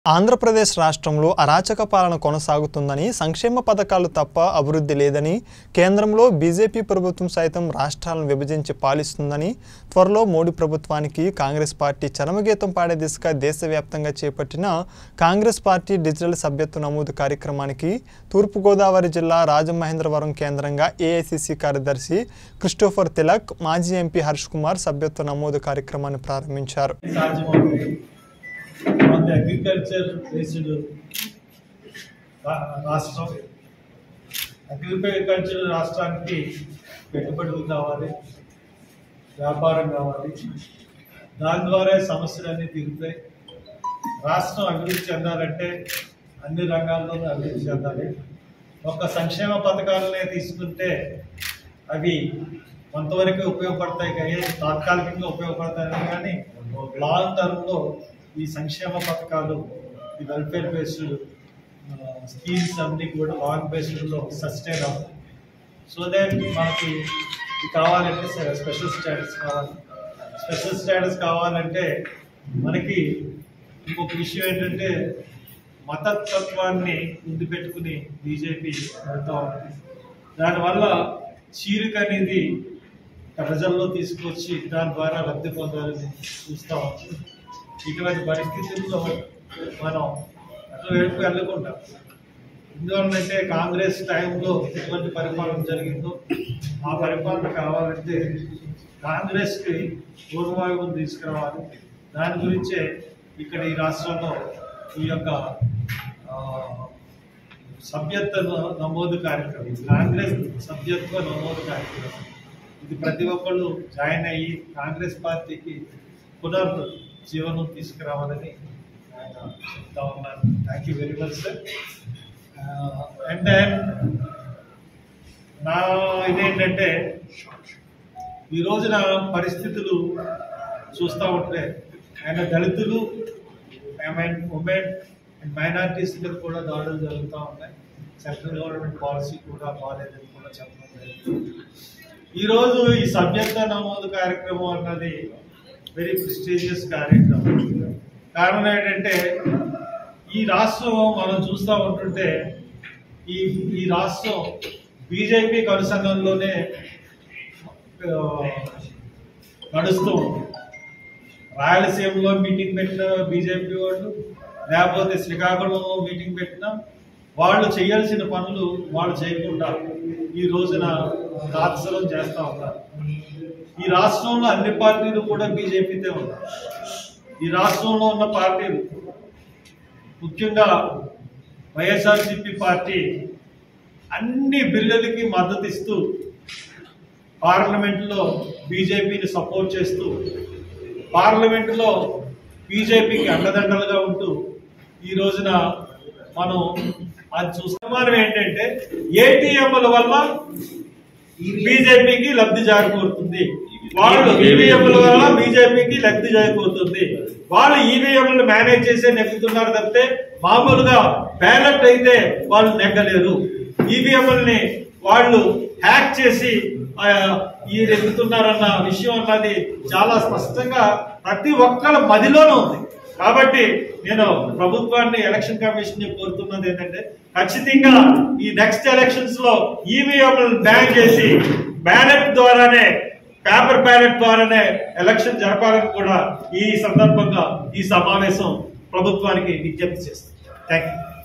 ఆంధ్రప్రదేశ్ రాష్ట్రంలో అరాచక పాలన కొనసాగుతుందని సంక్షేమ పథకాలు తప్ప అభివృద్ధి లేదని కేంద్రంలో బీజేపీ ప్రభుత్వం సైతం రాష్ట్రాలను విభజించి పాలిస్తుందని త్వరలో మోడీ ప్రభుత్వానికి కాంగ్రెస్ పార్టీ చరమగీతం పాడే దిశగా దేశవ్యాప్తంగా చేపట్టిన కాంగ్రెస్ పార్టీ డిజిటల్ సభ్యత్వ నమోదు కార్యక్రమానికి తూర్పుగోదావరి జిల్లా రాజమహేంద్రవరం కేంద్రంగా ఏఐసిసి కార్యదర్శి క్రిస్టోఫర్ తిలక్ మాజీ ఎంపీ హర్ష్ కుమార్ సభ్యత్వ నమోదు కార్యక్రమాన్ని ప్రారంభించారు సాధ్యమవుతుంది మన అగ్రికల్చర్ బేస్డ్ రాష్ట్రం అగ్రికల్చర్ రాష్ట్రానికి పెట్టుబడులు కావాలి వ్యాపారం కావాలి దాని ద్వారా సమస్యలన్నీ తీరుతాయి రాష్ట్రం అభివృద్ధి చెందాలంటే అన్ని రంగాల్లోనూ అభివృద్ధి చెందాలి ఒక సంక్షేమ పథకాలనే తీసుకుంటే అవి కొంతవరకు ఉపయోగపడతాయి కానీ తాత్కాలికంగా ఉపయోగపడతాయి కానీ లాంగ్ టర్మ్లో ఈ సంక్షేమ పథకాలు ఈ వెల్ఫేర్ బేస్డ్ స్కీమ్స్ అన్ని కూడా లాంగ్ బేస్డ్లో సస్టైన్ అవుతాయి సో దట్ మనకి ఇది కావాలంటే స్పెషల్ స్టేటస్ కావాలి స్పెషల్ స్టేటస్ కావాలంటే మనకి ఇంకొక విషయం ఏంటంటే మతతత్వాన్ని ముందు పెట్టుకుని బీజేపీ వెళ్తా ఉంది దానివల్ల చీరిక అనేది ప్రజల్లో తీసుకొచ్చి దాని ద్వారా లబ్ధి పొందాలని చూస్తా ఉంది ఇటువంటి పరిస్థితుల్లో మనం అటువైపు వెళ్ళకుండా ఎందువల్లంటే కాంగ్రెస్ టైంలో ఎటువంటి పరిపాలన జరిగిందో ఆ పరిపాలన కావాలంటే కాంగ్రెస్కి పూర్వవాయువును తీసుకురావాలి దాని గురించే ఇక్కడ ఈ రాష్ట్రంలో ఈ యొక్క ఆ, సభ్యత్వ న- నమోదు కార్యక్రమం కాంగ్రెస్ సభ్యత్వ నమోదు కార్యక్రమం ఇది ప్రతి ఒక్కళ్ళు జాయిన్ అయ్యి కాంగ్రెస్ పార్టీకి పునర్ జీవనం తీసుకురావాలని ఆయన చెప్తా ఉన్నారు thank you very much sir and then నా ఇదేంటంటే ఈ రోజున పరిస్థితులు చూస్తూ ఉంటే ఆయన దళితులు ఉమెన్ ఉమెన్ అండ్ మైనారిటీస్ మీద కూడా దాడులు జరుగుతూ ఉన్నాయి సెంట్రల్ గవర్నమెంట్ పాలసీ కూడా బాగాలేదని కూడా చెప్పడం జరిగింది ఈరోజు ఈ సభ్యత్వ నమోదు కార్యక్రమం అన్నది వెరీ ప్రెస్టీజియస్ కార్యక్రమం కారణం ఏంటంటే ఈ రాష్ట్రం మనం చూస్తూ ఉంటుంటే ఈ ఈ రాష్ట్రం బీజేపీ కనుసంఘంలోనే ఆ, నడుస్తూ ఉంది రాయలసీమలో మీటింగ్ పెట్టిన బీజేపీ వాళ్ళు లేకపోతే శ్రీకాకుళంలో మీటింగ్ పెట్టినా వాళ్ళు చేయాల్సిన పనులు వాళ్ళు చేయకుండా ఈ రోజున రాత్సరం చేస్తా ఉన్నారు ఈ రాష్ట్రంలో అన్ని పార్టీలు కూడా బీజేపీతో ఉన్నారు ఈ రాష్ట్రంలో ఉన్న పార్టీలు ముఖ్యంగా వైఎస్ఆర్సీపీ పార్టీ అన్ని బిల్లులకి మద్దతు ఇస్తూ పార్లమెంట్లో బీజేపీని సపోర్ట్ చేస్తూ పార్లమెంటులో బీజేపీకి అండదండలుగా ఉంటూ ఈ రోజున మనం అది చూస్తున్నాం ఏంటంటే ఏటీఎంల వల్ల బీజేపీకి లబ్ధి చేకూరుతుంది వాళ్ళు ఈవీఎంల వల్ల బీజేపీకి లబ్ధి చేకూరుతుంది వాళ్ళు ఈవీఎంలు మేనేజ్ చేసే నెగ్గుతున్నారు తప్పితే మామూలుగా బ్యాలెట్ అయితే వాళ్ళు నెగ్గలేరు ఈవీఎంలని వాళ్ళు హ్యాక్ చేసి ఆ, ఈ నెగ్గుతున్నారన్న విషయం అన్నది చాలా స్పష్టంగా ప్రతి ఒక్కళ్ళ మదిలోనూ ఉంది కాబట్టి నేను ప్రభుత్వాన్ని ఎలక్షన్ కమిషన్ కోరుతున్నది ఏంటంటే ఖచ్చితంగా ఈ నెక్స్ట్ ఎలక్షన్స్ లో ఈవీఎంలను బ్యాన్ చేసి బ్యాలెట్ ద్వారానే పేపర్ బ్యాలెట్ ద్వారానే ఎలక్షన్ జరపాలని కూడా ఈ సందర్భంగా ఈ సమావేశం ప్రభుత్వానికి విజ్ఞప్తి చేస్తుంది థ్యాంక్ యూ